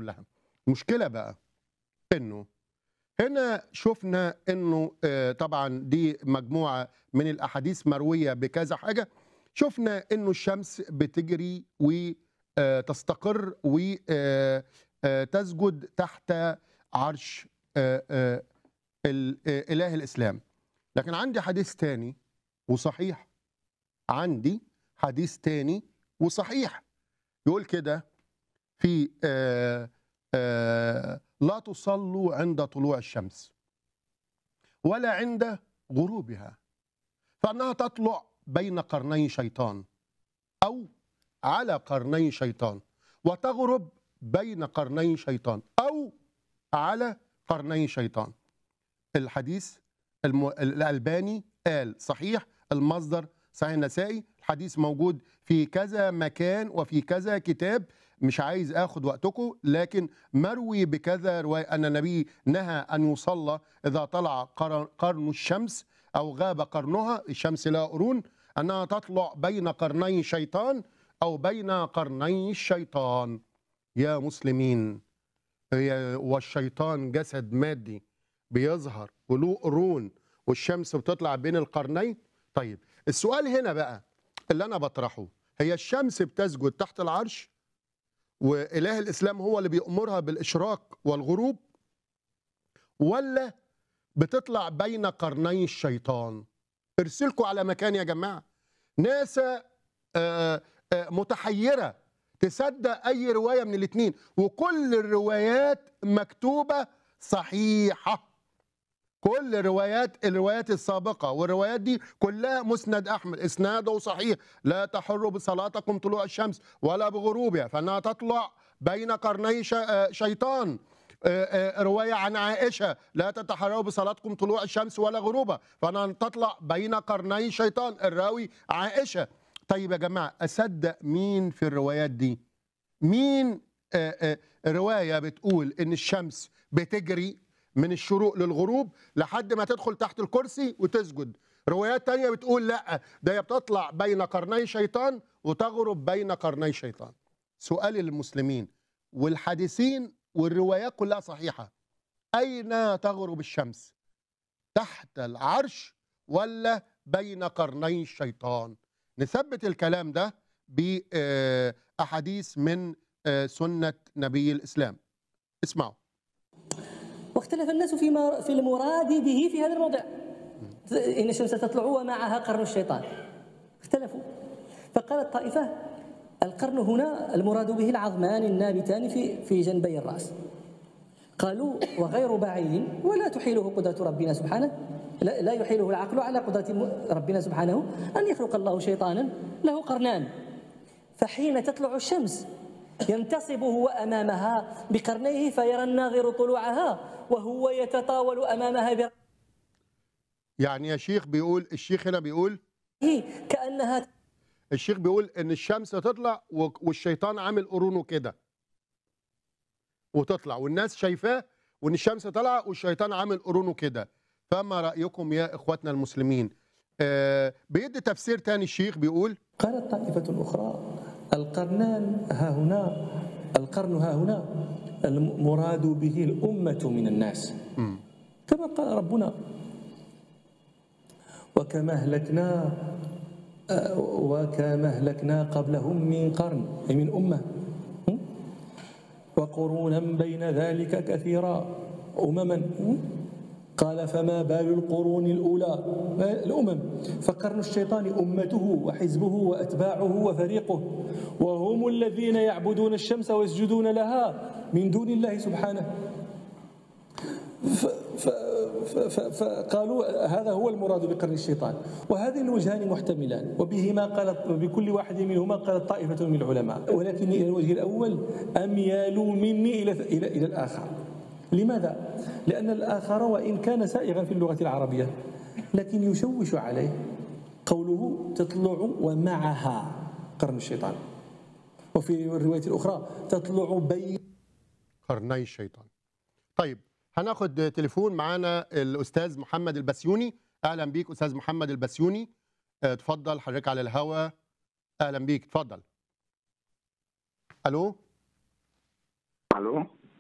لها المشكله بقى انه هنا شفنا انه آه، طبعا دي مجموعه من الاحاديث مرويه بكذا حاجه شفنا انه الشمس بتجري وتستقر وتسجد تحت عرش آه، آه، ال- آه، اله الاسلام لكن عندي حديث تاني وصحيح عندي حديث تاني وصحيح يقول كده في آه، آه، لا تصلوا عند طلوع الشمس ولا عند غروبها فانها تطلع بين قرني شيطان او على قرني شيطان وتغرب بين قرني شيطان او على قرني شيطان الحديث الم... الالباني قال صحيح المصدر صحيح النسائي الحديث موجود في كذا مكان وفي كذا كتاب مش عايز اخد وقتكم لكن مروي بكذا روايه ان النبي نهى ان يصلى اذا طلع قر- قرن الشمس او غاب قرنها الشمس لها قرون انها تطلع بين قرني شيطان او بين قرني الشيطان يا مسلمين هي- والشيطان جسد مادي بيظهر وله قرون والشمس بتطلع بين القرنين طيب السؤال هنا بقى اللي انا بطرحه هي الشمس بتسجد تحت العرش واله الاسلام هو اللي بيامرها بالاشراق والغروب ولا بتطلع بين قرني الشيطان ارسلكوا على مكان يا جماعه ناسا آه، آه، متحيره تصدق اي روايه من الاثنين وكل الروايات مكتوبه صحيحه كل الروايات الروايات السابقه والروايات دي كلها مسند احمد اسناده صحيح لا تحروا بصلاتكم طلوع الشمس ولا بغروبها فانها تطلع بين قرني ش- آه، شيطان آه، آه، روايه عن عائشه لا تتحروا بصلاتكم طلوع الشمس ولا غروبها فانها تطلع بين قرني شيطان الراوي عائشه طيب يا جماعه اصدق مين في الروايات دي مين آه، آه، روايه بتقول ان الشمس بتجري من الشروق للغروب لحد ما تدخل تحت الكرسي وتسجد روايات تانية بتقول لا ده هي بتطلع بين قرني شيطان وتغرب بين قرني شيطان سؤالي للمسلمين والحديثين والروايات كلها صحيحة أين تغرب الشمس تحت العرش ولا بين قرني الشيطان نثبت الكلام ده بأحاديث من آه، سنة نبي الإسلام اسمعوا واختلف الناس فيما في المراد به في هذا الموضع إن الشمس تطلع ومعها قرن الشيطان اختلفوا فقالت طائفة القرن هنا المراد به العظمان النابتان في في جنبي الرأس قالوا وغير بعيد ولا تحيله قدرة ربنا سبحانه لا لا يحيله العقل على قدرة م- ربنا سبحانه أن يخلق الله شيطانا له قرنان فحين تطلع الشمس ينتصب هو أمامها بقرنيه فيرى الناظر طلوعها وهو يتطاول أمامها برأسه يعني يا شيخ بيقول الشيخ هنا بيقول كأنها الشيخ بيقول ان الشمس تطلع و- والشيطان عامل قرونه كده وتطلع والناس شايفاه وان الشمس طالعه والشيطان عامل قرونه كده فما رايكم يا اخواتنا المسلمين آه بيدي تفسير تاني الشيخ بيقول قالت طائفة أخرى القرنان ها هنا القرن ها هنا المراد به الأمة من الناس كما قال ربنا وكما أهلكنا آه، وكما أهلكنا قبلهم من قرن أي من أمة م? وقرونا بين ذلك كثيرا أمما م? قال فما بال القرون الأولى الأمم فقرن الشيطان أمته وحزبه وأتباعه وفريقه وهم الذين يعبدون الشمس ويسجدون لها من دون الله سبحانه ف- ف- ف- ف- فقالوا هذا هو المراد بقرن الشيطان وهذين الوجهان محتملان وبهما قالت بكل واحد منهما قالت طائفة من العلماء ولكن إلى الوجه الأول أميال مني إلى إلى إلى الآخر لماذا؟ لأن الآخر وإن كان سائغا في اللغة العربية لكن يشوش عليه قوله تطلع ومعها قرن الشيطان وفي الرواية الأخرى تطلع بين قرني الشيطان طيب هناخد تليفون معانا الاستاذ محمد البسيوني اهلا بيك استاذ محمد البسيوني آه، اتفضل حضرتك على الهوا اهلا بيك اتفضل الو الو